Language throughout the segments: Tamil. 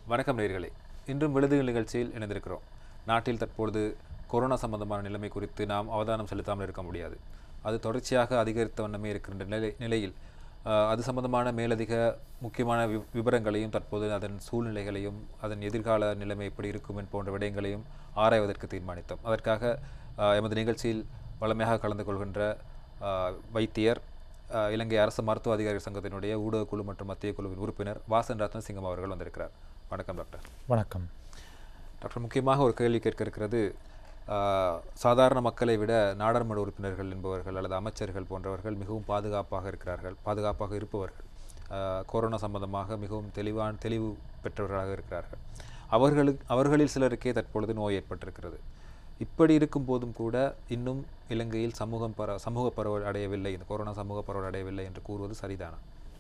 வணக்கம் நேர்களே இன்றும் விழுதுகள் நிகழ்ச்சியில் இணைந்திருக்கிறோம் நாட்டில் தற்பொழுது கொரோனா சம்பந்தமான நிலைமை குறித்து நாம் அவதானம் செலுத்தாமல் இருக்க முடியாது அது தொடர்ச்சியாக அதிகரித்த வண்ணமே இருக்கின்ற நிலை நிலையில் ஆஹ், அது சம்பந்தமான மேலதிக முக்கியமான வி விவரங்களையும் தற்போது அதன் சூழ்நிலைகளையும் அதன் எதிர்கால நிலைமை எப்படி இருக்கும் என் போன்ற விடயங்களையும் ஆராய்வதற்கு தீர்மானித்தோம் அதற்காக ஆஹ், எமது நிகழ்ச்சியில் வளமையாக கலந்து கொள்கின்ற ஆஹ், வைத்தியர் ஆஹ், இலங்கை அரசு மருத்துவ அதிகாரி சங்கத்தினுடைய ஊடக குழு மற்றும் மத்திய குழுவின் உறுப்பினர் வாசன் ரத்ன சிங்கம் அவர்கள் வந்திருக்கிறார் வணக்கம் டாக்டர் வணக்கம் டாக்டர் முக்கியமாக ஒரு கேள்வி கேட்க இருக்கிறது ஆஹ், சாதாரண மக்களை விட நாடாளுமன்ற உறுப்பினர்கள் என்பவர்கள் அல்லது அமைச்சர்கள் போன்றவர்கள் மிகவும் பாதுகாப்பாக இருக்கிறார்கள் பாதுகாப்பாக இருப்பவர்கள் ஆஹ், கொரோனா சம்பந்தமாக மிகவும் தெளிவான தெளிவு பெற்றவர்களாக இருக்கிறார்கள் அவர்களுக்கு அவர்களில் சிலருக்கே தற்பொழுது நோய் ஏற்பட்டிருக்கிறது இப்படி இருக்கும் போதும் கூட இன்னும் இலங்கையில் சமூகம் பர சமூக பரவல் அடையவில்லை இந்த கொரோனா சமூக பரவல் அடையவில்லை என்று கூறுவது சரிதானா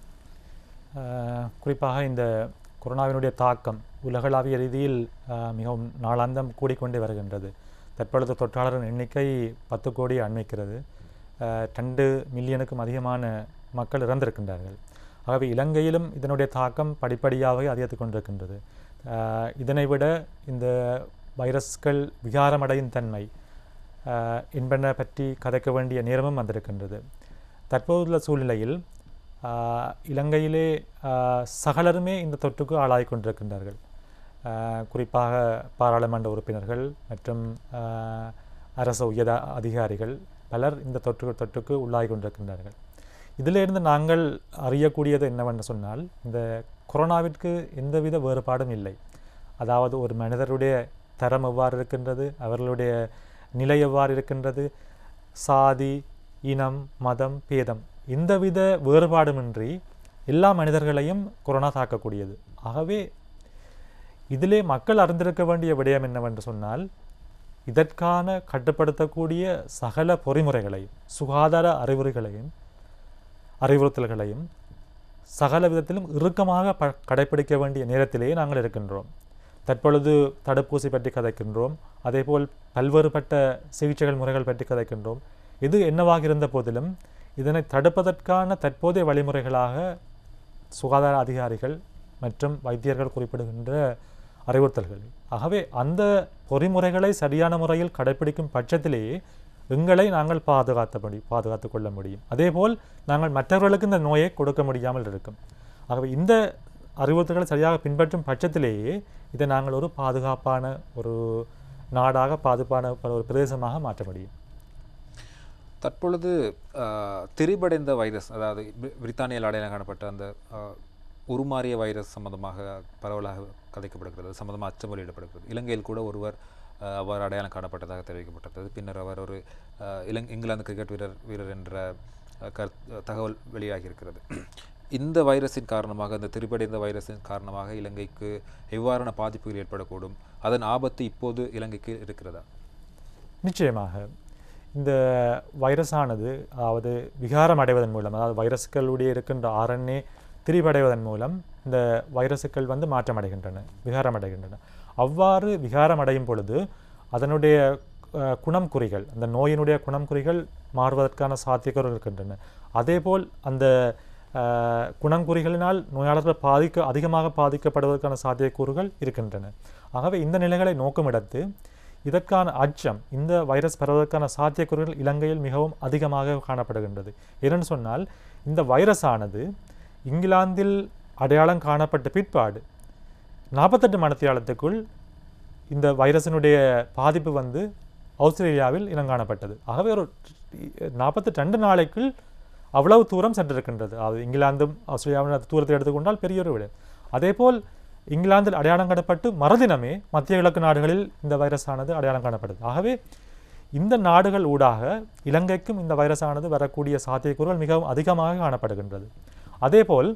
அஹ், குறிப்பாக இந்த கொரோனாவினுடைய தாக்கம் உலகளாவிய ரீதியில் அஹ், மிகவும் நாளாந்தம் கூடிக்கொண்டே வருகின்றது தற்பொழுது தொற்றாளரின் எண்ணிக்கை பத்து கோடி அண்மிக்கிறது அஹ், ரெண்டு மில்லியனுக்கும் அதிகமான மக்கள் இறந்திருக்கின்றார்கள் ஆகவே இலங்கையிலும் இதனுடைய தாக்கம் படிப்படியாகவே அதிகரித்து கொண்டிருக்கின்றது அஹ், இதனை விட இந்த வைரஸ்கள் விகாரமடையும் தன்மை அஹ், என்பன பற்றி கதைக்க வேண்டிய நேரமும் வந்திருக்கின்றது தற்போதுள்ள சூழ்நிலையில் ஆஹ், இலங்கையிலே ஆஹ், சகலருமே இந்த தொற்றுக்கு ஆளாகிக் கொண்டிருக்கின்றார்கள் ஆஹ், குறிப்பாக பாராளுமன்ற உறுப்பினர்கள் மற்றும் ஆஹ், அரசு உயர் அதிகாரிகள் பலர் இந்த தொற்று தொற்றுக்கு உள்ளாகி கொண்டிருக்கின்றார்கள் இதிலிருந்து நாங்கள் அறியக்கூடியது என்னவென்று சொன்னால் இந்த கொரோனாவிற்கு எந்தவித வேறுபாடும் இல்லை அதாவது ஒரு மனிதருடைய தரம் எவ்வாறு இருக்கின்றது அவர்களுடைய நிலை எவ்வாறு இருக்கின்றது சாதி இனம் மதம் பேதம் எந்தவித வேறுபாடுமின்றி எல்லா மனிதர்களையும் கொரோனா தாக்கக்கூடியது ஆகவே இதிலே மக்கள் அறிந்திருக்க வேண்டிய விடயம் என்னவென்று சொன்னால் இதற்கான கட்டுப்படுத்தக்கூடிய சகல பொறிமுறைகளையும் சுகாதார அறிவுரைகளையும் அறிவுறுத்தல்களையும் சகல விதத்திலும் இறுக்கமாக ப கடைப்பிடிக்க வேண்டிய நேரத்திலேயே நாங்கள் இருக்கின்றோம் தற்பொழுது தடுப்பூசி பற்றி கதைக்கின்றோம் அதேபோல் பல்வேறுபட்ட சிகிச்சைகள் முறைகள் பற்றி கதைக்கின்றோம் இது என்னவாக இருந்த போதிலும் இதனை தடுப்பதற்கான தற்போதைய வழிமுறைகளாக சுகாதார அதிகாரிகள் மற்றும் வைத்தியர்கள் குறிப்பிடுகின்ற அறிவுறுத்தல்கள் ஆகவே அந்த பொறிமுறைகளை சரியான முறையில் கடைப்பிடிக்கும் பட்சத்திலேயே எங்களை நாங்கள் பாதுகாத்தபடி பாதுகாத்து கொள்ள முடியும் அதேபோல் நாங்கள் மற்றவர்களுக்கு இந்த நோயை கொடுக்க முடியாமல் இருக்கும் ஆகவே இந்த அறிவுறுத்தல்களை சரியாக பின்பற்றும் பட்சத்திலேயே இதை நாங்கள் ஒரு பாதுகாப்பான ஒரு நாடாக பாதுகாப்பான ஒரு பிரதேசமாக மாற்ற முடியும் தற்பொழுது ஆஹ், திரிபடைந்த வைரஸ் அதாவது பிரி- பிரித்தானியாவில் அடையாளம் காணப்பட்ட அந்த ஆஹ், உருமாறிய வைரஸ் சம்பந்தமாக பரவலாக கதைக்கப்படுகிறது அது சம்பந்தமாக அச்சம் வெளியிடப்படுகிறது இலங்கையில் கூட ஒருவர் ஆஹ், அவ்வாறு அடையாளம் காணப்பட்டதாக தெரிவிக்கப்பட்டது பின்னர் அவர் ஒரு ஆஹ், இலங் இங்கிலாந்து கிரிக்கெட் வீரர் வீரர் என்ற ஆஹ், கருத் தகவல் வெளியாகி இருக்கிறது இந்த வைரஸின் காரணமாக இந்த திரிபடைந்த வைரஸின் காரணமாக இலங்கைக்கு எவ்வாறான பாதிப்புகள் ஏற்படக்கூடும் அதன் ஆபத்து இப்போது இலங்கைக்கு இருக்கிறதா நிச்சயமாக இந்த வைரஸானது அதாவது விகாரம் அடைவதன் மூலம் அதாவது வைரஸ்களுடைய இருக்கின்ற ஆர்என்ஏ திரிவடைவதன் மூலம் இந்த வைரசுக்கள் வந்து மாற்றமடைகின்றன விகாரம் அடைகின்றன அவ்வாறு விகாரம் அடையும் பொழுது அதனுடைய அஹ், குணம் குறிகள் அந்த நோயினுடைய குணம் குறிகள் மாறுவதற்கான சாத்தியக்கூறுகள் இருக்கின்றன அதேபோல் அந்த அஹ், குணங்குறிகளினால் நோயாளர்கள் பாதிக்க அதிகமாக பாதிக்கப்படுவதற்கான சாத்தியக்கூறுகள் இருக்கின்றன ஆகவே இந்த நிலைகளை நோக்கமிடத்து இதற்கான அச்சம் இந்த வைரஸ் பரவுவதற்கான சாத்தியக்கூறுகள் இலங்கையில் மிகவும் அதிகமாக காணப்படுகின்றது ஏனென்று சொன்னால் இந்த வைரஸானது இங்கிலாந்தில் அடையாளம் காணப்பட்ட பிற்பாடு நாற்பத்தெட்டு மணத்தியாலத்துக்குள் இந்த வைரஸினுடைய பாதிப்பு வந்து ஆஸ்திரேலியாவில் இனங்காணப்பட்டது ஆகவே ஒரு நாற்பத்தி ரெண்டு நாளைக்குள் அவ்வளவு தூரம் சென்றிருக்கின்றது அது இங்கிலாந்தும் ஆஸ்திரேலியாவும் அந்த தூரத்தை எடுத்துக்கொண்டால் பெரிய ஒரு விட அதேபோல் இங்கிலாந்தில் அடையாளம் காணப்பட்டு மறுதினமே மத்திய கிழக்கு நாடுகளில் இந்த வைரஸ் ஆனது அடையாளம் காணப்படுது ஆகவே இந்த நாடுகள் ஊடாக இலங்கைக்கும் இந்த வைரஸ் ஆனது வரக்கூடிய சாத்தியக்கூறுகள் மிகவும் அதிகமாக காணப்படுகின்றது அதேபோல்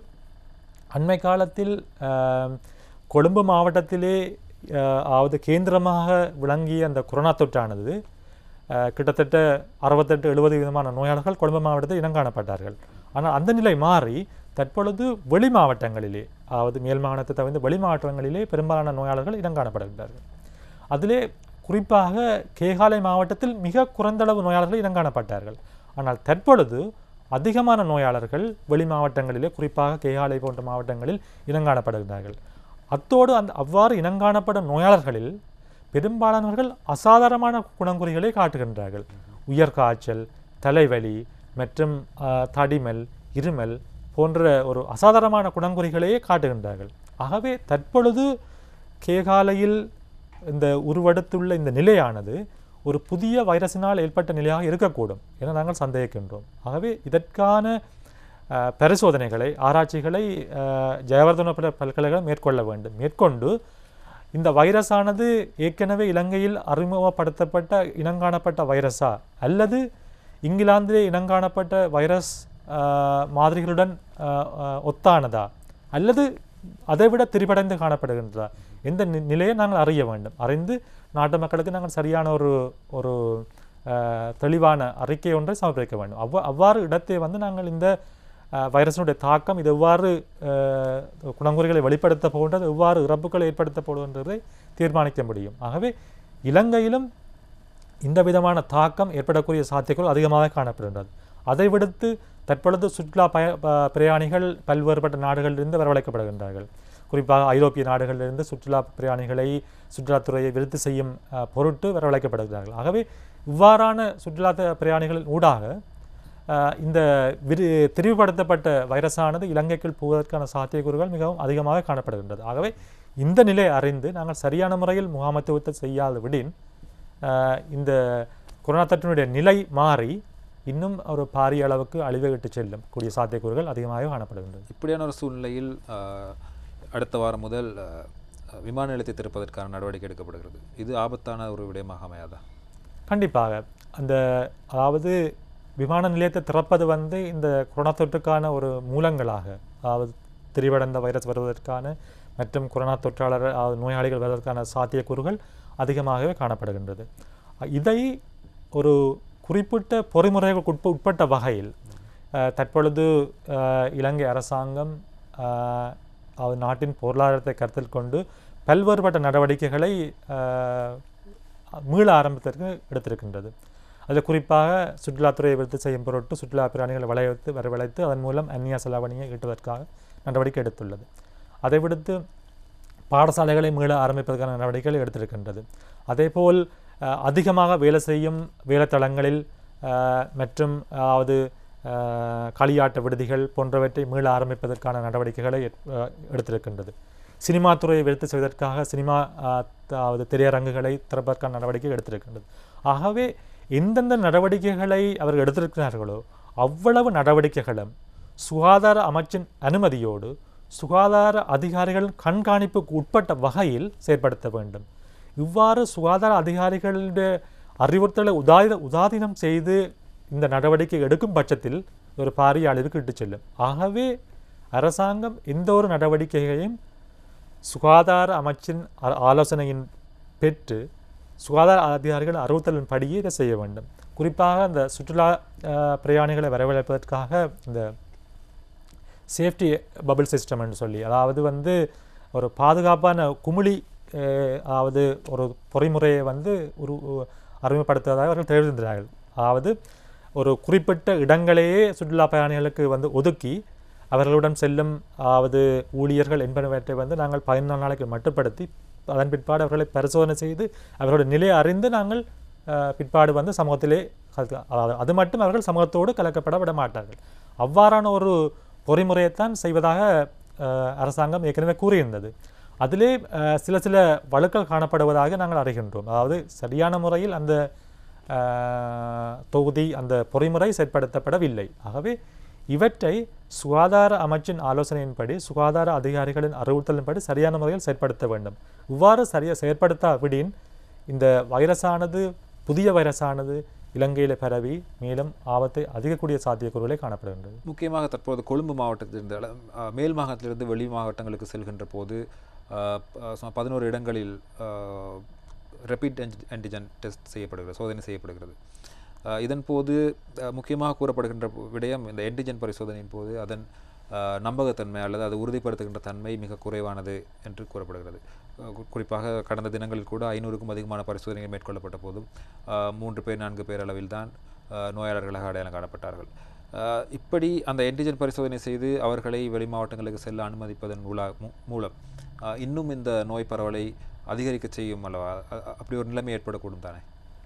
அண்மை காலத்தில் ஆம், கொழும்பு மாவட்டத்திலே ஆஹ், அதாவது கேந்திரமாக விளங்கிய அந்த கொரோனா தொற்றானது ஆஹ், கிட்டத்தட்ட அறுபத்தெட்டு எழுபது விதமான நோயாளர்கள் கொழும்பு மாவட்டத்தில் இனம் காணப்பட்டார்கள் ஆனால் அந்த நிலை மாறி தற்பொழுது வெளி மாவட்டங்களிலே அதாவது மேல் மாகாணத்தை தவிர்த்து வெளி மாவட்டங்களிலே பெரும்பாலான நோயாளர்கள் இனம் காணப்படுகின்றார்கள் அதிலே குறிப்பாக கேகாலை மாவட்டத்தில் மிக குறைந்தளவு நோயாளர்கள் இனம் காணப்பட்டார்கள் ஆனால் தற்பொழுது அதிகமான நோயாளர்கள் வெளி மாவட்டங்களிலே குறிப்பாக கேகாலை போன்ற மாவட்டங்களில் இனம் காணப்படுகிறார்கள் அத்தோடு அந்த அவ்வாறு இனங்காணப்படும் நோயாளர்களில் பெரும்பாலானவர்கள் அசாதாரணமான குணங்குறிகளை காட்டுகின்றார்கள் உயர் காய்ச்சல் தலைவலி மற்றும் ஆஹ், தடிமல் இருமல் போன்ற ஒரு அசாதாரணமான குணங்குறிகளையே காட்டுகின்றார்கள் ஆகவே தற்பொழுது கேகாலையில் இந்த உருவெடுத்துள்ள இந்த நிலையானது ஒரு புதிய வைரஸினால் ஏற்பட்ட நிலையாக இருக்கக்கூடும் என நாங்கள் சந்தேகிக்கின்றோம் ஆகவே இதற்கான அஹ், பரிசோதனைகளை ஆராய்ச்சிகளை அஹ், ஜெயவர்தன பல்கலை- பல்கலைக்கழகம் மேற்கொள்ள வேண்டும் மேற்கொண்டு இந்த வைரஸானது ஏற்கனவே இலங்கையில் அறிமுகப்படுத்தப்பட்ட இனங்காணப்பட்ட வைரஸா அல்லது இங்கிலாந்திலே இனங்காணப்பட்ட வைரஸ் அஹ், மாதிரிகளுடன் அஹ், அஹ், ஒத்தானதா அல்லது அதைவிட திரிபடைந்து காணப்படுகின்றதா எந்த நி- நிலையை நாங்கள் அறிய வேண்டும் அறிந்து நாட்டு மக்களுக்கு நாங்கள் சரியான ஒரு ஒரு அஹ், தெளிவான அறிக்கை ஒன்றை சமர்ப்பிக்க வேண்டும் அவ்வா அவ்வாறு இடத்தை வந்து நாங்கள் இந்த அஹ், வைரஸினுடைய தாக்கம் இது எவ்வாறு அஹ், குணங்குறிகளை வெளிப்படுத்த போகின்றது எவ்வாறு இறப்புகளை ஏற்படுத்த போகின்றதை தீர்மானிக்க முடியும் ஆகவே இலங்கையிலும் இந்த விதமான தாக்கம் ஏற்படக்கூடிய சாத்தியக்கூறு அதிகமாக காணப்படுகின்றது அதை விடுத்து தற்பொழுது சுற்றுலா பய ப- பிரயாணிகள் பல்வேறுபட்ட நாடுகளிலிருந்து வரவழைக்கப்படுகின்றார்கள் குறிப்பாக ஐரோப்பிய நாடுகளிலிருந்து சுற்றுலா பிரயாணிகளை சுற்றுலாத்துறையை விருத்தி செய்யும் அஹ், பொருட்டு வரவழைக்கப்படுகிறார்கள் ஆகவே இவ்வாறான சுற்றுலா த- பிரயாணிகளின் ஊடாக அஹ், இந்த விரு திரிவுபடுத்தப்பட்ட வைரஸானது இலங்கைக்குள் போவதற்கான சாத்தியக்கூறுகள் மிகவும் அதிகமாக காணப்படுகின்றது ஆகவே இந்த நிலையை அறிந்து நாங்கள் சரியான முறையில் முகாமத்துவத்தை செய்யாத விடின் அஹ், இந்த கொரோனா தொற்றினுடைய நிலை மாறி இன்னும் ஒரு பாரிய அளவுக்கு அழிவை விட்டு செல்லும் கூடிய சாத்தியக்கூறுகள் அதிகமாக காணப்படுகின்றது இப்படியான ஒரு சூழ்நிலையில் ஆஹ், அடுத்த வாரம் முதல் ஆஹ், விமான நிலையத்தை திறப்பதற்கான நடவடிக்கை எடுக்கப்படுகிறது இது ஆபத்தான ஒரு விடயமாக அமையாதா கண்டிப்பாக அந்த அதாவது விமான நிலையத்தை திறப்பது வந்து இந்த கொரோனா தொற்றுக்கான ஒரு மூலங்களாக அதாவது திரிவடைந்த வைரஸ் வருவதற்கான மற்றும் கொரோனா தொற்றாளர் அதாவது நோயாளிகள் வருவதற்கான சாத்தியக்கூறுகள் அதிகமாகவே காணப்படுகின்றது அ- இதை ஒரு குறிப்பிட்ட பொறிமுறைகளுக்கு உட்ப உட்பட்ட வகையில் அஹ், தற்பொழுது அஹ், இலங்கை அரசாங்கம் அஹ், அது நாட்டின் பொருளாதாரத்தை கருத்தில் கொண்டு பல்வேறுபட்ட நடவடிக்கைகளை அஹ், மீள ஆரம்பத்திற்கு எடுத்திருக்கின்றது அதில் குறிப்பாக சுற்றுலாத்துறையை விருத்தி செய்யும் பொருட்டு சுற்றுலா பிராணிகளை வளைத்து வரவழைத்து அதன் மூலம் அந்நிய செலாவணியை ஈட்டுவதற்காக நடவடிக்கை எடுத்துள்ளது அதை விடுத்து பாடசாலைகளை மீள ஆரம்பிப்பதற்கான நடவடிக்கைகள் எடுத்திருக்கின்றது அதேபோல் அஹ், அதிகமாக வேலை செய்யும் வேலைத்தளங்களில் அஹ், மற்றும் அதாவது அஹ், களியாட்ட விடுதிகள் போன்றவற்றை மீள ஆரம்பிப்பதற்கான நடவடிக்கைகளை எட்- அஹ், எடுத்திருக்கின்றது சினிமா துறையை விருத்தி செய்வதற்காக சினிமா அஹ், அதாவது திரையரங்குகளை திறப்பதற்கான நடவடிக்கை எடுத்திருக்கின்றது ஆகவே எந்தெந்த நடவடிக்கைகளை அவர்கள் எடுத்திருக்கிறார்களோ அவ்வளவு நடவடிக்கைகளும் சுகாதார அமைச்சின் அனுமதியோடு சுகாதார அதிகாரிகள் கண்காணிப்புக்கு உட்பட்ட வகையில் செயற்படுத்த வேண்டும் இவ்வாறு சுகாதார அதிகாரிகளுடைய அறிவுறுத்தலை உதாத உதாதீனம் செய்து இந்த நடவடிக்கை எடுக்கும் பட்சத்தில் ஒரு பாரிய அளவுக்கு இட்டுச் செல்லும் ஆகவே அரசாங்கம் எந்த ஒரு நடவடிக்கையையும் சுகாதார அமைச்சின் ஆ- ஆலோசனையின் பெற்று சுகாதார அதிகாரிகள் அறிவுறுத்தலின் படியே இதை செய்ய வேண்டும் குறிப்பாக அந்த சுற்றுலா அஹ், பிரயாணிகளை வரவழைப்பதற்காக இந்த சேஃப்டி பபிள் சிஸ்டம் என்று சொல்லி அதாவது வந்து ஒரு பாதுகாப்பான குமிழி அஹ், அதாவது ஒரு பொறிமுறையை வந்து ஒரு அறிமுகப்படுத்துவதாக அவர்கள் தெரிவித்திருந்தார்கள் அதாவது ஒரு குறிப்பிட்ட இடங்களையே சுற்றுலா பயணிகளுக்கு வந்து ஒதுக்கி அவர்களுடன் செல்லும் அதாவது ஊழியர்கள் என்பனவற்றை வந்து நாங்கள் பதினாலு நாளைக்கு மட்டுப்படுத்தி அதன் பிற்பாடு அவர்களை பரிசோதனை செய்து அவர்களுடைய நிலையை அறிந்து நாங்கள் அஹ், பிற்பாடு வந்து சமூகத்திலே கலக்க- அதாவது அது மட்டும் அவர்கள் சமூகத்தோடு கலக்கப்பட விட மாட்டார்கள் அவ்வாறான ஒரு பொறிமுறையைத்தான் செய்வதாக அஹ், அரசாங்கம் ஏற்கனவே கூறியிருந்தது அதிலே அஹ், சில சில வழுக்கள் காணப்படுவதாக நாங்கள் அறிகின்றோம் அதாவது சரியான முறையில் அந்த அஹ், தொகுதி அந்த பொறிமுறை செயற்படுத்தப்படவில்லை ஆகவே இவற்றை சுகாதார அமைச்சின் ஆலோசனையின்படி சுகாதார அதிகாரிகளின் அறிவுறுத்தலின்படி சரியான முறையில் செயற்படுத்த வேண்டும் இவ்வாறு சரியாக செயற்படுத்தாவிடின் இந்த வைரஸானது புதிய வைரஸானது இலங்கையில் பரவி மேலும் ஆபத்தை அதிகக்கூடிய சாத்தியக்கூறுகளை காணப்படுகின்றது முக்கியமாக தற்போது கொழும்பு மாவட்டத்திலிருந்து அல்ல, அஹ், மேல் மாகாணத்திலிருந்து வெளி மாவட்டங்களுக்கு செல்கின்ற போது அஹ், ப- சுமார் பதினோரு இடங்களில் ரெபிட் ஆன்டிஜன் டெஸ்ட் செய்யப்படுகிறது சோதனை செய்யப்படுகிறது அஹ், இதன் போது அஹ், முக்கியமாக கூறப்படுகின்ற விடயம் இந்த ஆன்டிஜன் பரிசோதனையின் போது அதன் அஹ், நம்பகத்தன்மை அல்லது அது உறுதிப்படுத்துகின்ற தன்மை மிக குறைவானது என்று கூறப்படுகிறது அஹ், கு- குறிப்பாக கடந்த தினங்களில் கூட ஐநூறுக்கும் அதிகமான பரிசோதனைகள் மேற்கொள்ளப்பட்ட போதும் அஹ், மூன்று பேர் நான்கு பேர் அளவில் தான் நோயாளர்களாக அடையாளம் காணப்பட்டார்கள் அஹ், இப்படி அந்த ஆன்டிஜன் பரிசோதனை செய்து அவர்களை வெளி மாவட்டங்களுக்கு செல்ல அனுமதிப்பதன் மூலா மூ- மூலம் அஹ், இன்னும் இந்த நோய் பரவலை அதிகரிக்க செய்யும் அல்லவா அ- அ- அப்படி ஒரு நிலைமை ஏற்படக்கூடும் தானே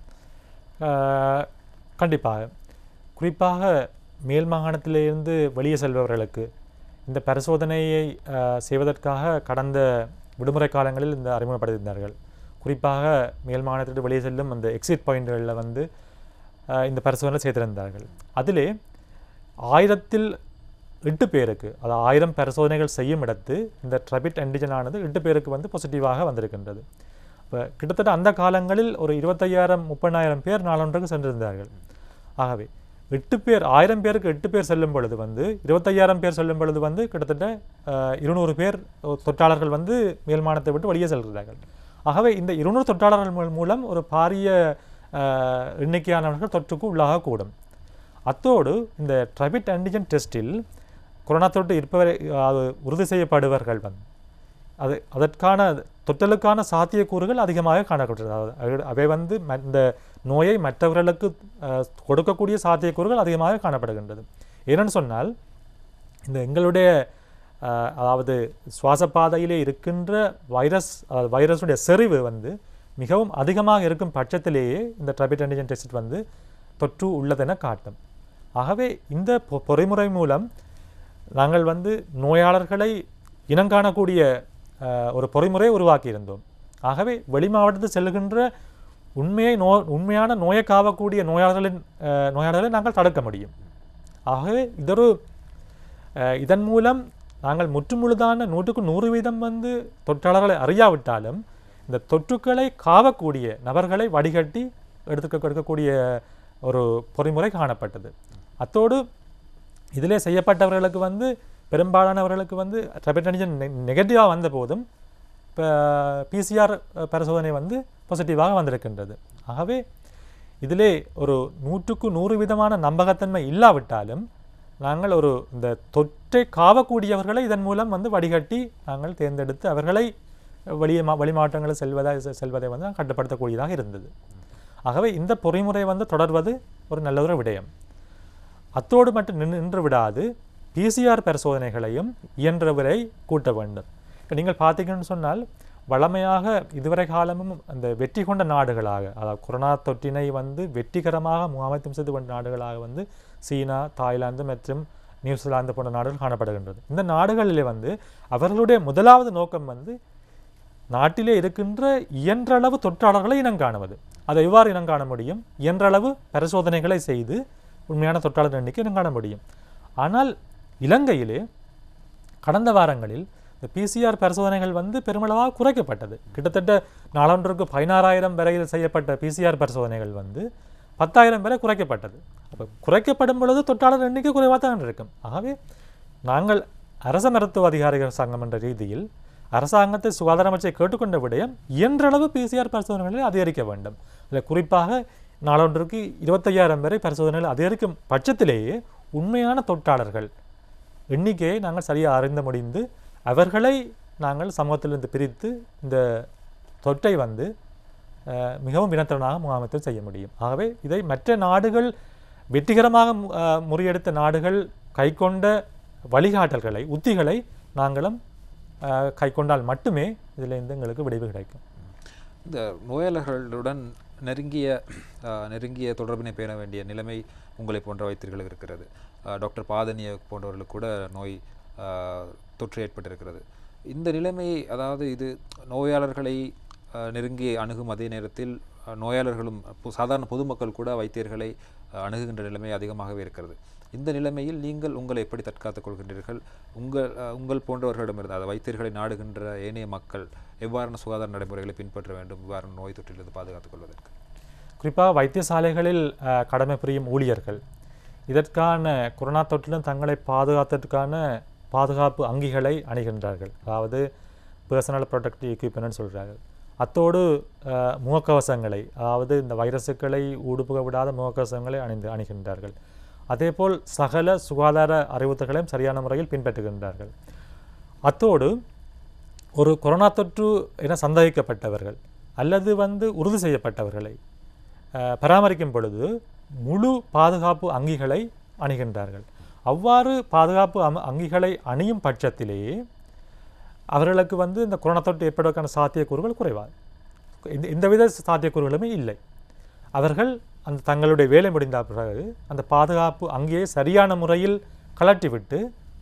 ஆஹ், கண்டிப்பாக குறிப்பாக மேல் மாகாணத்திலிருந்து வெளியே செல்பவர்களுக்கு இந்த பரிசோதனையை ஆஹ், செய்வதற்காக கடந்த விடுமுறை காலங்களில் இந்த அறிமுகப்படுத்தியிருந்தார்கள் குறிப்பாக மேல் மாகாணத்திற்கு வெளியே செல்லும் அந்த எக்ஸிட் பாயிண்ட்களில் வந்து ஆஹ், இந்த பரிசோதனை செய்திருந்தார்கள் அதிலே ஆயிரத்தில் எட்டு பேருக்கு அதாவது ஆயிரம் பரிசோதனைகள் செய்யும் இடத்து இந்த ட்ரபிட் ஆன்டிஜன் ஆனது எட்டு பேருக்கு வந்து பாசிட்டிவாக வந்திருக்கின்றது இப்போ கிட்டத்தட்ட அந்த காலங்களில் ஒரு இருபத்தையாயிரம் முப்பதாயிரம் பேர் நாளொன்றுக்கு சென்றிருந்தார்கள் ஆகவே எட்டு பேர் ஆயிரம் பேருக்கு எட்டு பேர் செல்லும் பொழுது வந்து இருபத்தையாயிரம் பேர் செல்லும் பொழுது வந்து கிட்டத்தட்ட அஹ், இருநூறு பேர் தொற்றாளர்கள் வந்து மேல்மானத்தை விட்டு வெளியே செல்கிறார்கள் ஆகவே இந்த இருநூறு தொற்றாளர்கள் மூ- மூலம் ஒரு பாரிய அஹ், எண்ணிக்கையானவர்கள் தொற்றுக்கு உள்ளாகக்கூடும் அத்தோடு இந்த ட்ரபிட் ஆன்டிஜன் டெஸ்டில் கொரோனா தொற்று இருப்பவரை அது உறுதி செய்யப்படுவர்கள் வந்து அது அதற்கான தொற்றலுக்கான சாத்தியக்கூறுகள் அதிகமாக காணப்படுகிறது அதாவது அவை- அவை வந்து ம- இந்த நோயை மற்றவர்களுக்கு அஹ், கொடுக்கக்கூடிய சாத்தியக்கூறுகள் அதிகமாக காணப்படுகின்றது ஏனென்னு சொன்னால் இந்த எங்களுடைய அஹ், அதாவது சுவாச பாதையிலே இருக்கின்ற வைரஸ் அதாவது வைரஸுடைய செறிவு வந்து மிகவும் அதிகமாக இருக்கும் பட்சத்திலேயே இந்த ட்ரபிட் ஆன்டிஜன் டெஸ்ட் வந்து தொற்று உள்ளதென காட்டும் ஆகவே இந்த பொ- பொறிமுறை மூலம் நாங்கள் வந்து நோயாளர்களை இனங்காணக்கூடிய அஹ், ஒரு பொறிமுறையை உருவாக்கியிருந்தோம் ஆகவே வெளி மாவட்டத்தில் செல்லுகின்ற உண்மையை நோ உண்மையான நோயை காவக்கூடிய நோயாளர்களின் அஹ், நோயாளர்களை நாங்கள் தடுக்க முடியும் ஆகவே இதொரு அஹ், இதன் மூலம் நாங்கள் முற்றுமுழுதான நூற்றுக்கு நூறு வீதம் வந்து தொற்றாளர்களை அறியாவிட்டாலும் இந்த தொற்றுக்களை காவக்கூடிய நபர்களை வடிகட்டி எடுத்துக்க கொடுக்கக்கூடிய ஒரு பொறிமுறை காணப்பட்டது அத்தோடு இதிலே செய்யப்பட்டவர்களுக்கு வந்து பெரும்பாலானவர்களுக்கு வந்து ட்ரபிட் ஆன்டிஜன் நெகட்டிவாக வந்த போதும் இப்போ பிசிஆர் பரிசோதனை வந்து பாசிட்டிவாக வந்திருக்கின்றது ஆகவே இதிலே ஒரு நூற்றுக்கு நூறு விதமான நம்பகத்தன்மை இல்லாவிட்டாலும் நாங்கள் ஒரு இந்த தொற்றை காவக்கூடியவர்களை இதன் மூலம் வந்து வடிகட்டி நாங்கள் தேர்ந்தெடுத்து அவர்களை வெளியே மா வெளி மாவட்டங்களில் செல்வதை செ- செல்வதை வந்து நாங்கள் கட்டுப்படுத்தக்கூடியதாக இருந்தது ஆகவே இந்த பொறிமுறை வந்து தொடர்வது ஒரு நல்ல ஒரு விடயம் அத்தோடு மட்டும் நின்று நின்று விடாது பிசிஆர் பரிசோதனைகளையும் இயன்றவரை கூட்ட வேண்டும் இப்ப நீங்கள் பார்த்தீங்கன்னு சொன்னால் வழமையாக இதுவரை காலமும் அந்த வெற்றி கொண்ட நாடுகளாக அதாவது கொரோனா தொற்றினை வந்து வெற்றிகரமாக முகாமைத்துவம் செய்து கொண்ட நாடுகளாக வந்து சீனா தாய்லாந்து மற்றும் நியூசிலாந்து போன்ற நாடுகள் காணப்படுகின்றது இந்த நாடுகளிலே வந்து அவர்களுடைய முதலாவது நோக்கம் வந்து நாட்டிலே இருக்கின்ற இயன்றளவு தொற்றாளர்களை இனங்காணுவது அதை எவ்வாறு இனங்காண முடியும் இயன்றளவு பரிசோதனைகளை செய்து உண்மையான தொற்றாளர் எண்ணிக்கை இனங்காண முடியும் ஆனால் இலங்கையிலே கடந்த வாரங்களில் இந்த பிசிஆர் பரிசோதனைகள் வந்து பெருமளவாக குறைக்கப்பட்டது கிட்டத்தட்ட நாளொன்றுக்கு பதினாறாயிரம் வரையில் செய்யப்பட்ட பிசிஆர் பரிசோதனைகள் வந்து பத்தாயிரம் வரை குறைக்கப்பட்டது அப்போ குறைக்கப்படும் பொழுது தொற்றாளர் எண்ணிக்கை குறைவாக தான் இருக்கும் ஆகவே நாங்கள் அரச மருத்துவ அதிகாரிகள் சங்கம் என்ற ரீதியில் அரசாங்கத்தை சுகாதார அமைச்சரை கேட்டுக்கொண்ட விடயம் இயன்றளவு பிசிஆர் பரிசோதனைகளை அதிகரிக்க வேண்டும் அதில் குறிப்பாக நாளொன்றுக்கு இருபத்தையாயிரம் வரை பரிசோதனைகள் அதிகரிக்கும் பட்சத்திலேயே உண்மையான தொற்றாளர்கள் எண்ணிக்கையை நாங்கள் சரியாக அறிந்து முடிந்து அவர்களை நாங்கள் சமூகத்திலிருந்து பிரித்து இந்த தொற்றை வந்து அஹ், மிகவும் வினத்திறனாக முகாமைத்தில் செய்ய முடியும் ஆகவே இதை மற்ற நாடுகள் வெற்றிகரமாக மு- அஹ், முறியடித்த நாடுகள் கைக்கொண்ட வழிகாட்டல்களை உத்திகளை நாங்களும் அஹ், கைக்கொண்டால் மட்டுமே இதிலிருந்து எங்களுக்கு விடைவு கிடைக்கும் இந்த நோயாளர்களுடன் நெருங்கிய அஹ், நெருங்கிய தொடர்பினை பேண வேண்டிய நிலைமை உங்களை போன்ற வைத்தியர்களுக்கு இருக்கிறது அஹ், டாக்டர் பாதனிய போன்றவர்களுக்கு கூட நோய் அஹ், தொற்று ஏற்பட்டிருக்கிறது இந்த நிலைமை அதாவது இது நோயாளர்களை அஹ், நெருங்கி அணுகும் அதே நேரத்தில் அஹ், நோயாளர்களும் பொ- சாதாரண பொதுமக்கள் கூட வைத்தியர்களை அஹ், அணுகுகின்ற நிலைமை அதிகமாகவே இருக்கிறது இந்த நிலைமையில் நீங்கள் உங்களை எப்படி தற்காத்துக் கொள்கின்றீர்கள் உங்கள் அஹ், உங்கள் போன்றவர்களிடமிருந்து அதாவது வைத்தியர்களை நாடுகின்ற ஏனைய மக்கள் எவ்வாறான சுகாதார நடைமுறைகளை பின்பற்ற வேண்டும் இவ்வாறான நோய் தொற்றிலிருந்து பாதுகாத்துக் கொள்வதற்கு குறிப்பாக வைத்தியசாலைகளில் அஹ், கடமை புரியும் ஊழியர்கள் இதற்கான கொரோனா தொற்றிலும் தங்களை பாதுகாத்ததற்கான பாதுகாப்பு அங்கிகளை அணிகின்றார்கள் அதாவது பர்சனல் ப்ரொடக்டிவ் எக்யூப்மெண்ட்னு சொல்கிறார்கள் அத்தோடு அஹ், முகக்கவசங்களை அதாவது இந்த வைரசுகளை ஊடுபுக விடாத முகக்கவசங்களை அணிந்து அணிகின்றார்கள் அதேபோல் சகல சுகாதார அறிவுறுத்தல்களையும் சரியான முறையில் பின்பற்றுகின்றார்கள் அத்தோடு ஒரு கொரோனா தொற்று என சந்தேகிக்கப்பட்டவர்கள் அல்லது வந்து உறுதி செய்யப்பட்டவர்களை அஹ், பராமரிக்கும் பொழுது முழு பாதுகாப்பு அங்கிகளை அணிகின்றார்கள் அவ்வாறு பாதுகாப்பு அம- அங்கிகளை அணியும் பட்சத்திலேயே அவர்களுக்கு வந்து இந்த கொரோனா தொற்று ஏற்படுவதற்கான சாத்தியக்கூறுகள் குறைவாது இந்த எந்தவித சாத்தியக்கூறுகளுமே இல்லை அவர்கள் அந்த தங்களுடைய வேலை முடிந்த பிறகு அந்த பாதுகாப்பு அங்கேயே சரியான முறையில் கலட்டி விட்டு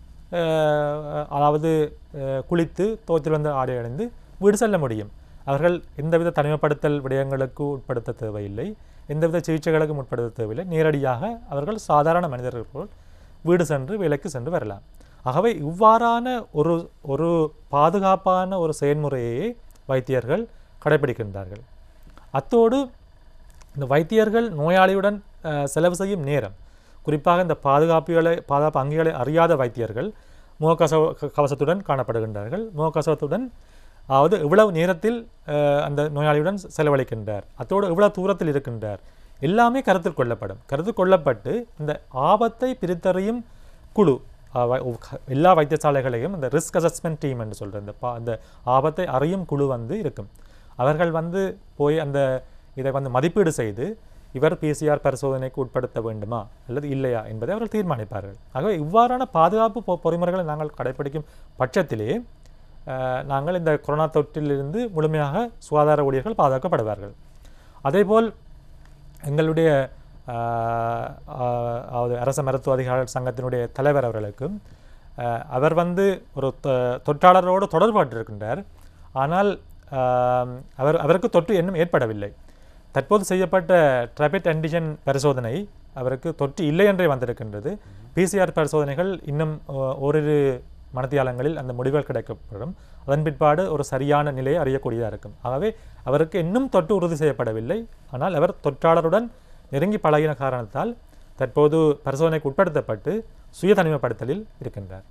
அஹ், அதாவது அஹ், குளித்து தோத்தில் வந்து ஆடை அடைந்து வீடு செல்ல முடியும் அவர்கள் எந்தவித தனிமைப்படுத்தல் விடயங்களுக்கு உட்படுத்த தேவையில்லை எந்தவித சிகிச்சைகளுக்கும் உட்படுத்த தேவையில்லை நேரடியாக அவர்கள் சாதாரண மனிதர்கள் போல் வீடு சென்று வேலைக்கு சென்று வரலாம் ஆகவே இவ்வாறான ஒரு ஒரு பாதுகாப்பான ஒரு செயல்முறையை வைத்தியர்கள் கடைபிடிக்கின்றார்கள் அத்தோடு இந்த வைத்தியர்கள் நோயாளியுடன் அஹ், செலவு செய்யும் நேரம் குறிப்பாக இந்த பாதுகாப்புகளை பாதுகாப்பு அங்கிகளை அறியாத வைத்தியர்கள் முகக்கசவ க- கவசத்துடன் காணப்படுகின்றார்கள் முகக்கவசத்துடன் அதாவது இவ்வளவு நேரத்தில் அஹ், அந்த நோயாளியுடன் செலவழிக்கின்றார் அத்தோடு இவ்வளவு தூரத்தில் இருக்கின்றார் எல்லாமே கருத்தில் கொள்ளப்படும் கருத்தில் கொள்ளப்பட்டு இந்த ஆபத்தை பிரித்தறியும் குழு அஹ், வை- உ- எல்லா வைத்தியசாலைகளையும் இந்த ரிஸ்க் அசஸ்மெண்ட் டீம் என்று சொல்கிற இந்த பா அந்த ஆபத்தை அறியும் குழு வந்து இருக்கும் அவர்கள் வந்து போய் அந்த இதை வந்து மதிப்பீடு செய்து இவர் பிசிஆர் பரிசோதனைக்கு உட்படுத்த வேண்டுமா அல்லது இல்லையா என்பதை அவர்கள் தீர்மானிப்பார்கள் ஆகவே இவ்வாறான பாதுகாப்பு பொ- பொறிமுறைகளை நாங்கள் கடைபிடிக்கும் பட்சத்திலே அஹ், நாங்கள் இந்த கொரோனா தொற்றிலிருந்து முழுமையாக சுகாதார ஊழியர்கள் பாதுகாக்கப்படுவார்கள் அதேபோல் எங்களுடைய ஆஹ், ஆஹ், அதாவது அரச மருத்துவ அதிகாரிகள் சங்கத்தினுடைய தலைவர் அவர்களுக்கும் ஆஹ், அவர் வந்து ஒரு தொ- தொற்றாளரோடு தொடர்பட்டிருக்கின்றார் ஆனால் ஆம், அவர் அவருக்கு தொற்று இன்னும் ஏற்படவில்லை தற்போது செய்யப்பட்ட ட்ரபிட் ஆன்டிஜன் பரிசோதனை அவருக்கு தொற்று இல்லை என்றே வந்திருக்கின்றது பிசிஆர் பரிசோதனைகள் இன்னும் ஓ- ஓரிரு மனத்தியாலங்களில் அந்த முடிவுகள் கிடைக்கப்படும் அதன் பிற்பாடு ஒரு சரியான நிலையை அறியக்கூடியதாக இருக்கும் ஆகவே அவருக்கு இன்னும் தொற்று உறுதி செய்யப்படவில்லை ஆனால் அவர் தொற்றாளருடன் நெருங்கி பழகின காரணத்தால் தற்போது பரிசோதனைக்கு உட்படுத்தப்பட்டு சுய தனிமைப்படுத்தலில் இருக்கின்றார்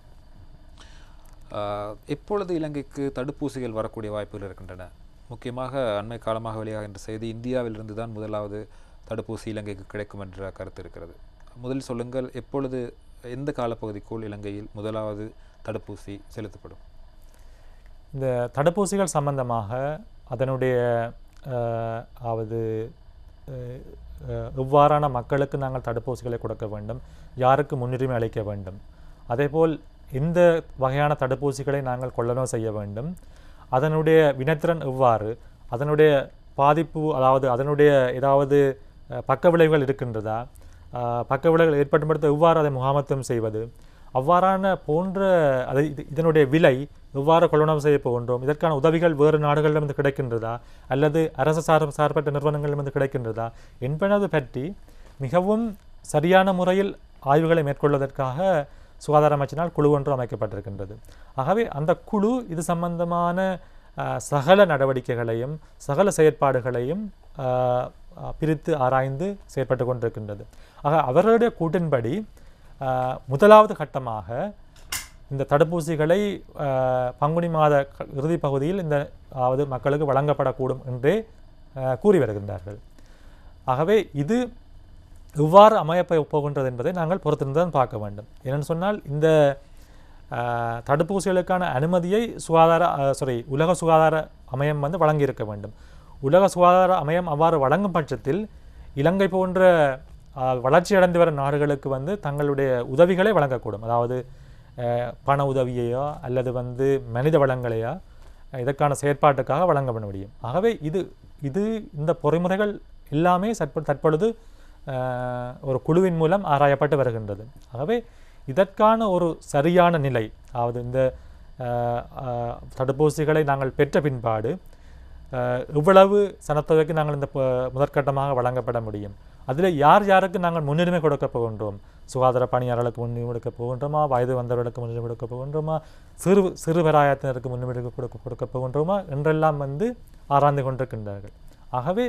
ஆஹ், எப்பொழுது இலங்கைக்கு தடுப்பூசிகள் வரக்கூடிய வாய்ப்புகள் இருக்கின்றன முக்கியமாக அண்மை காலமாக வெளியாகின்ற செய்தி இந்தியாவிலிருந்து தான் முதலாவது தடுப்பூசி இலங்கைக்கு கிடைக்கும் என்ற கருத்து இருக்கிறது முதலில் சொல்லுங்கள் எப்பொழுது எந்த காலப்பகுதிக்குள் இலங்கையில் முதலாவது தடுப்பூசி செலுத்தப்படும் இந்த தடுப்பூசிகள் சம்பந்தமாக அதனுடைய அஹ், அதாவது அஹ், அஹ், எவ்வாறான மக்களுக்கு நாங்கள் தடுப்பூசிகளை கொடுக்க வேண்டும் யாருக்கு முன்னுரிமை அளிக்க வேண்டும் அதேபோல் எந்த வகையான தடுப்பூசிகளை நாங்கள் கொள்ளனோ செய்ய வேண்டும் அதனுடைய வினைத்திறன் எவ்வாறு அதனுடைய பாதிப்பு அதாவது அதனுடைய ஏதாவது அஹ், பக்க விளைவுகள் இருக்கின்றதா அஹ், பக்க விளைவுகள் ஏற்படும்படுத்த எவ்வாறு அதை முகாமத்துவம் செய்வது அவ்வாறான போன்ற அது இது இதனுடைய விலை எவ்வாறு கொள்வனம் செய்ய போகின்றோம் இதற்கான உதவிகள் வேறு நாடுகளிடமிருந்து கிடைக்கின்றதா அல்லது அரசு சார் சார்பற்ற நிறுவனங்களிடமிருந்து கிடைக்கின்றதா என்பனது பற்றி மிகவும் சரியான முறையில் ஆய்வுகளை மேற்கொள்வதற்காக சுகாதார அமைச்சினால் குழு ஒன்று அமைக்கப்பட்டிருக்கின்றது ஆகவே அந்த குழு இது சம்பந்தமான அஹ், சகல நடவடிக்கைகளையும் சகல செயற்பாடுகளையும் அஹ், அஹ், பிரித்து ஆராய்ந்து செயற்பட்டு கொண்டிருக்கின்றது ஆக அவர்களுடைய கூட்டின்படி அஹ், முதலாவது கட்டமாக இந்த தடுப்பூசிகளை அஹ், பங்குனி மாத க- இறுதி பகுதியில் இந்த அதாவது மக்களுக்கு வழங்கப்படக்கூடும் என்றே அஹ், கூறி வருகின்றார்கள் ஆகவே இது எவ்வாறு அமையப் போ- போகின்றது என்பதை நாங்கள் பொறுத்திருந்து தான் பார்க்க வேண்டும் ஏனென்னு சொன்னால் இந்த அஹ், தடுப்பூசிகளுக்கான அனுமதியை சுகாதார சாரி உலக சுகாதார அமையம் வந்து வழங்கியிருக்க வேண்டும் உலக சுகாதார அமையம் அவ்வாறு வழங்கும் பட்சத்தில் இலங்கை போன்ற அஹ், வளர்ச்சியடைந்து வரும் நாடுகளுக்கு வந்து தங்களுடைய உதவிகளை வழங்கக்கூடும் அதாவது அஹ், பண உதவியையோ அல்லது வந்து மனித வளங்களையோ அஹ், இதற்கான செயற்பாட்டுக்காக வழங்க முடியும் ஆகவே இது இது இந்த பொறிமுறைகள் எல்லாமே சற்ப தற்பொழுது அஹ், ஒரு குழுவின் மூலம் ஆராயப்பட்டு வருகின்றது ஆகவே இதற்கான ஒரு சரியான நிலை அதாவது இந்த அஹ், அஹ், தடுப்பூசிகளை நாங்கள் பெற்ற பின்பாடு அஹ், இவ்வளவு சனத்தொகைக்கு நாங்கள் இந்த ப- முதற்கட்டமாக வழங்கப்பட முடியும் அதில் யார் யாருக்கு நாங்கள் முன்னுரிமை கொடுக்க போகின்றோம் சுகாதார பணியாளர்களுக்கு முன்னுரிமை கொடுக்க போகின்றோமா வயது வந்தவர்களுக்கு முன்னுரிமை கொடுக்க போகின்றோமா சிறு சிறுபராயத்தினருக்கு முன்னுரிமை கொடுக்க கொடுக்க போகின்றோமா என்றெல்லாம் வந்து ஆராய்ந்து கொண்டிருக்கின்றார்கள் ஆகவே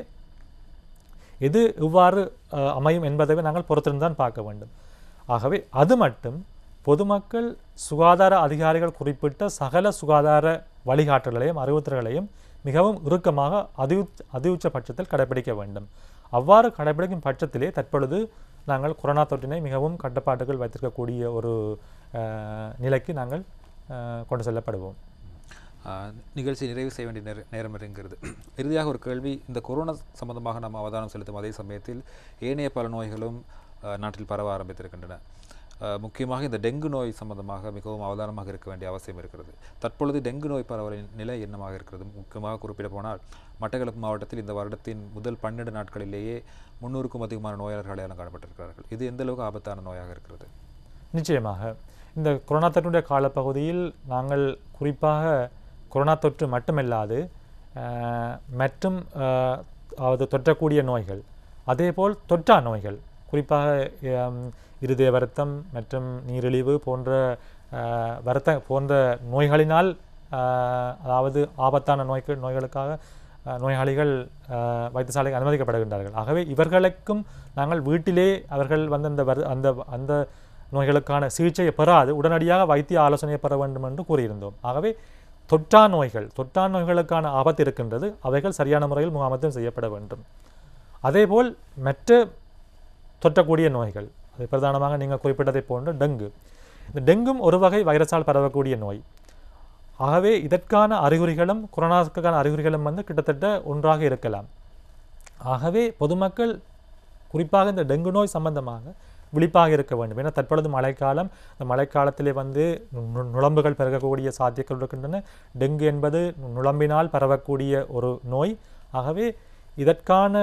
எது இவ்வாறு அஹ், அமையும் என்பதை நாங்கள் பொறுத்திருந்து தான் பார்க்க வேண்டும் ஆகவே அது மட்டும் பொதுமக்கள் சுகாதார அதிகாரிகள் குறிப்பிட்ட சகல சுகாதார வழிகாட்டல்களையும் அறிவுறுத்தல்களையும் மிகவும் இறுக்கமாக அதியுச்ச அதியுச்ச பட்சத்தில் கடைபிடிக்க வேண்டும் அவ்வாறு கடைபிடிக்கும் பட்சத்திலே தற்பொழுது நாங்கள் கொரோனா தொற்றினை மிகவும் கட்டுப்பாட்டுகள் வைத்திருக்கக்கூடிய ஒரு அஹ், நிலைக்கு நாங்கள் அஹ், கொண்டு செல்லப்படுவோம் ஆஹ் நிகழ்ச்சி நிறைவு செய்ய வேண்டிய நேர நேரம் இருக்கிறது இறுதியாக ஒரு கேள்வி இந்த கொரோனா சம்பந்தமாக நாம் அவதானம் செலுத்தும் அதே சமயத்தில் ஏனைய பல நோய்களும் ஆஹ் நாட்டில் பரவ ஆரம்பித்திருக்கின்றன அஹ், முக்கியமாக இந்த டெங்கு நோய் சம்பந்தமாக மிகவும் அவதானமாக இருக்க வேண்டிய அவசியம் இருக்கிறது தற்பொழுது டெங்கு நோய் பரவலின் நிலை என்னமாக இருக்கிறது முக்கியமாக குறிப்பிட போனால் மட்டக்களப்பு மாவட்டத்தில் இந்த வருடத்தின் முதல் பன்னெண்டு நாட்களிலேயே முன்னூறுக்கும் அதிகமான நோயாளர்கள் அடையாளம் காணப்பட்டிருக்கிறார்கள் இது எந்த அளவுக்கு ஆபத்தான நோயாக இருக்கிறது நிச்சயமாக இந்த கொரோனா தொற்றுடைய காலப்பகுதியில் நாங்கள் குறிப்பாக கொரோனா தொற்று மட்டுமல்லாது அஹ், மற்றும் அஹ், அதாவது தொற்றக்கூடிய நோய்கள் அதேபோல் தொற்றா நோய்கள் குறிப்பாக ஹம், இருதய வருத்தம் மற்றும் நீரிழிவு போன்ற அஹ், வருத்த போன்ற நோய்களினால் அஹ், அதாவது ஆபத்தான நோய்கள் நோய்களுக்காக அஹ், நோயாளிகள் அஹ், வைத்தியசாலைக்கு அனுமதிக்கப்படுகின்றார்கள் ஆகவே இவர்களுக்கும் நாங்கள் வீட்டிலே அவர்கள் வந்து அந்த வரு அந்த அந்த நோய்களுக்கான சிகிச்சையை பெறாது உடனடியாக வைத்திய ஆலோசனையை பெற வேண்டும் என்று கூறியிருந்தோம் ஆகவே தொற்றா நோய்கள் தொற்றா நோய்களுக்கான ஆபத்து இருக்கின்றது அவைகள் சரியான முறையில் முகாமத்துவம் செய்யப்பட வேண்டும் அதேபோல் மற்ற தொற்றக்கூடிய நோய்கள் அது பிரதானமாக நீங்கள் குறிப்பிட்டதை போன்று டெங்கு இந்த டெங்கும் ஒரு வகை வைரஸால் பரவக்கூடிய நோய் ஆகவே இதற்கான அறிகுறிகளும் கொரோனாவுக்கான அறிகுறிகளும் வந்து கிட்டத்தட்ட ஒன்றாக இருக்கலாம் ஆகவே பொதுமக்கள் குறிப்பாக இந்த டெங்கு நோய் சம்பந்தமாக விழிப்பாக இருக்க வேண்டும் ஏன்னா தற்பொழுது மழைக்காலம் இந்த மழைக்காலத்திலே வந்து நு- நு- நுளம்புகள் பெருகக்கூடிய சாத்தியங்கள் இருக்கின்றன டெங்கு என்பது நு- நுளம்பினால் பரவக்கூடிய ஒரு நோய் ஆகவே இதற்கான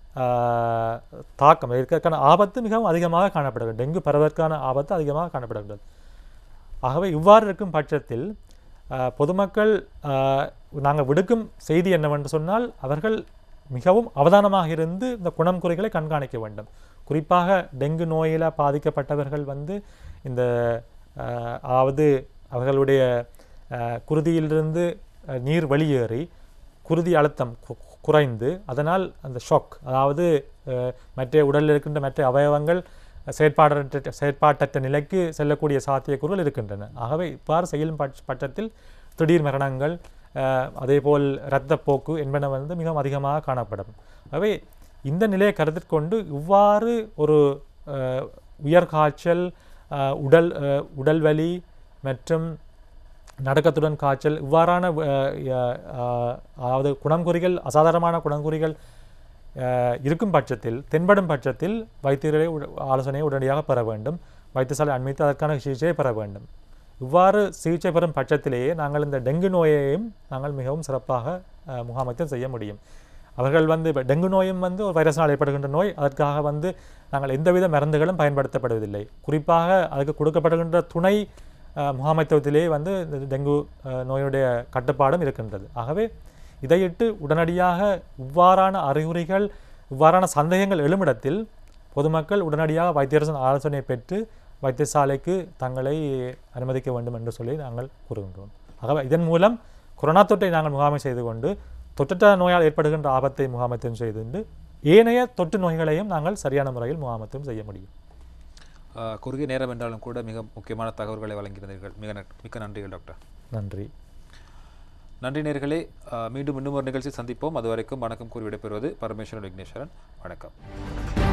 ஆஹ், தாக்கம் இதற்கான ஆபத்து மிகவும் அதிகமாக காணப்படுகிறது டெங்கு பரவதற்கான ஆபத்து அதிகமாக காணப்படுகிறது ஆகவே இவ்வாறு இருக்கும் பட்சத்தில் ஆஹ், பொதுமக்கள் நாங்கள் விடுக்கும் செய்தி என்னவென்று சொன்னால் அவர்கள் மிகவும் அவதானமாக இருந்து இந்த குணம் குறைகளை கண்காணிக்க வேண்டும் குறிப்பாக டெங்கு நோயில் பாதிக்கப்பட்டவர்கள் வந்து இந்த ஆஹ், அதாவது அவர்களுடைய ஆஹ், குருதியிலிருந்து ஆஹ், நீர் வெளியேறி குருதி அழுத்தம் கு- குறைந்து அதனால் அந்த ஷாக் அதாவது அஹ், மற்ற உடலில் இருக்கின்ற மற்ற அவயவங்கள் செயற்பாடற்ற செயற்பாட்டற்ற நிலைக்கு செல்லக்கூடிய சாத்தியக்கூறுகள் இருக்கின்றன ஆகவே இவ்வாறு செய்யும் பட்ச- பட்சத்தில் திடீர் மரணங்கள் அஹ், அதேபோல் இரத்தப்போக்கு என்பன வந்து மிகவும் அதிகமாக காணப்படும் ஆகவே இந்த நிலையை கருத்தில் கொண்டு இவ்வாறு ஒரு அஹ், உயர் காய்ச்சல் அஹ், உடல் அஹ், உடல்வலி மற்றும் நடுக்கத்துடன் காய்ச்சல் இவ்வாறான அஹ், அஹ், அஹ், அதாவது குணங்குறிகள் அசாதாரணமான குணங்குறிகள் அஹ், இருக்கும் பட்சத்தில் தென்படும் பட்சத்தில் வைத்தியர்களை உட- ஆலோசனையை உடனடியாக பெற வேண்டும் வைத்தியசாலை அண்மித்து அதற்கான சிகிச்சையை பெற வேண்டும் இவ்வாறு சிகிச்சை பெறும் பட்சத்திலேயே நாங்கள் இந்த டெங்கு நோயையும் நாங்கள் மிகவும் சிறப்பாக அஹ், முகாமைத்துவம் செய்ய முடியும் அவர்கள் வந்து இப்ப டெங்கு நோயும் வந்து ஒரு வைரஸினால் ஏற்படுகின்ற நோய் அதற்காக வந்து நாங்கள் எந்தவித மருந்துகளும் பயன்படுத்தப்படுவதில்லை குறிப்பாக அதுக்கு கொடுக்கப்படுகின்ற துணை அஹ், முகாமைத்துவத்திலே வந்து இந்த டெங்கு அஹ், நோயுடைய கட்டுப்பாடும் இருக்கின்றது ஆகவே இதையிட்டு உடனடியாக இவ்வாறான அறிகுறிகள் இவ்வாறான சந்தேகங்கள் எழுமிடத்தில் பொதுமக்கள் உடனடியாக வைத்தியரசன் ஆலோசனை பெற்று வைத்தியசாலைக்கு தங்களை அனுமதிக்க வேண்டும் என்று சொல்லி நாங்கள் கூறுகின்றோம் ஆகவே இதன் மூலம் கொரோனா தொற்றை நாங்கள் முகாமை செய்து கொண்டு தொற்றற்ற நோயால் ஏற்படுகின்ற ஆபத்தை முகாமைத்துவம் செய்து கொண்டு ஏனைய தொற்று நோய்களையும் நாங்கள் சரியான முறையில் முகாமைத்துவம் செய்ய முடியும் அஹ், குறுகிய நேரம் என்றாலும் கூட மிக முக்கியமான தகவல்களை வழங்கியிருந்தீர்கள் மிக ந- மிக்க நன்றிகள் டாக்டர் நன்றி நன்றி நேர்களே மீண்டும் இன்னும் ஒரு நிகழ்ச்சி சந்திப்போம் அதுவரைக்கும் வணக்கம் கூறி விடைபெறுவது பரமேஸ்வரன் விக்னேஸ்வரன் வணக்கம்